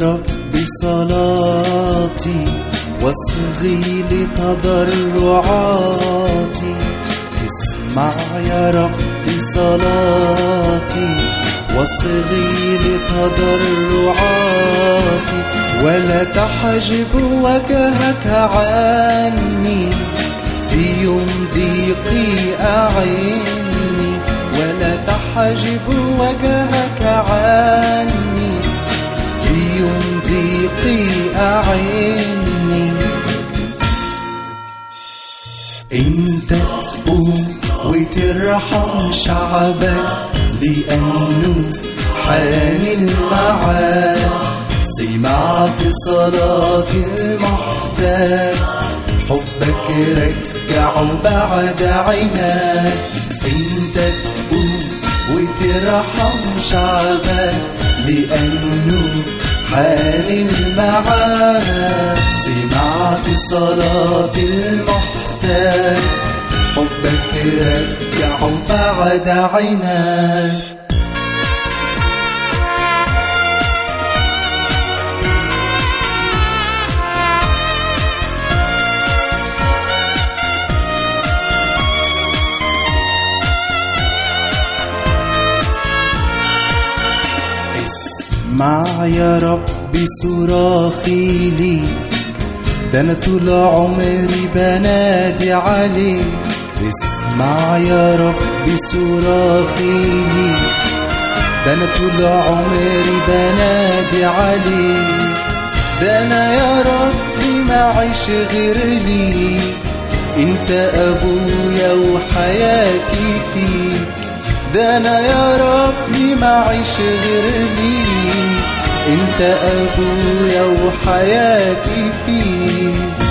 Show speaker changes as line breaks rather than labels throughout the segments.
رب صلاتي واصغي لتضرعاتي اسمع يا رب صلاتي واصغي لتضرعاتي ولا تحجب وجهك عني في يوم ضيقي أعني ولا تحجب وجهك عني في يوم ضيقي أعني انت تقوم وترحم شعبك لأنه حان المعاد سمعت صلاة المحتاج حبك رجع بعد عناد انت تقوم وترحم شعبك لأنه حال المعاد سمعت صلاة المحتاج حبك رجع بعد عناد اسمع يا رب صراخي ليك ده انا طول عمري بنادي عليك اسمع يا رب صراخي ليك ده انا طول عمري بنادي عليك ده انا يا ربي معيش غير ليك انت ابويا وحياتي فيك ده انا يا ربي معيش غير ليك انت ابويا وحياتي فيك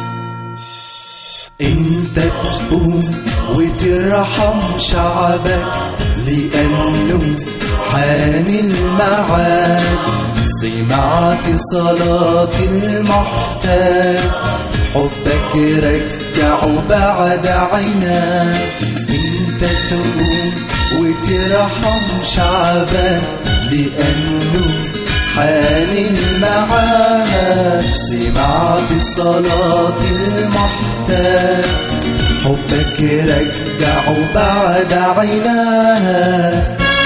انت تقوم وترحم شعبك لانه حان المعاد سمعت صلاة المحتاج حبك رجع بعد عناد انت تقوم وترحم شعبك لأنه حان المعاد سمعت صلاة المحتاج حبك رجع بعد عناد